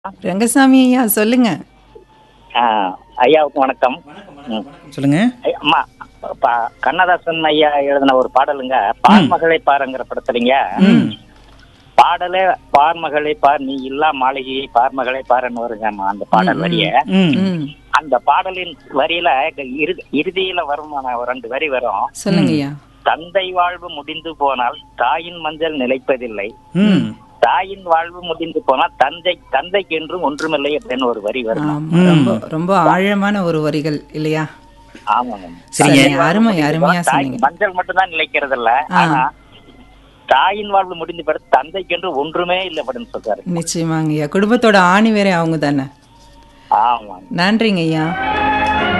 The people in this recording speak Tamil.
ரங்கசாமி ஐயா சொல்லுங்க ஆ, ஐயாவுக்கு வணக்கம் ம். சொல்லுங்க ஐ- அம்மா ப- கண்ணதாசன் ஐயா எழுதின ஒரு பாடலுங்க பார்மகளை பாருங்கிற படத்துலங்க பாடலே பார்மகளை பார் நீ இல்லா மாளிகையை பார்மகளை பாருன்னு வருங்கம்மா அந்த பாடல் வரிய ம் ம் அந்த பாடலின் வரியில இறு- இறுதியில வரும் ஒரு ரெண்டு வரி வரும் சொல்லுங்க ஐயா தந்தை வாழ்வு முடிந்து போனால் தாயின் மஞ்சள் நிலைப்பதில்லை ம் தாயின் வாழ்வு முடிந்து போனால் தந்தை தந்தைக்கு என்றும் ஒன்றுமில்லை அப்படின்னு ஒரு வரி வரும் ஆமா, ரொம்ப ரொம்ப ஆழமான ஒரு வரிகள் இல்லையா ஆமாங்க சரிங்க. சரிங்க, அருமை அருமையா தாய் சொன்னீங்க மஞ்சள் மட்டும்தான் நிலைக்கிறது இல்ல ஆ. ஆனா தாயின் வாழ்வு முடிந்து பிறகு தந்தைக்கு என்று ஒன்றுமே இல்லை அப்படின்னு சொல்றாரு நிச்சயமாங்க ஐயா குடும்பத்தோட ஆணி வேற அவங்க தானே ஆமாங்க நன்றிங்க ஐயா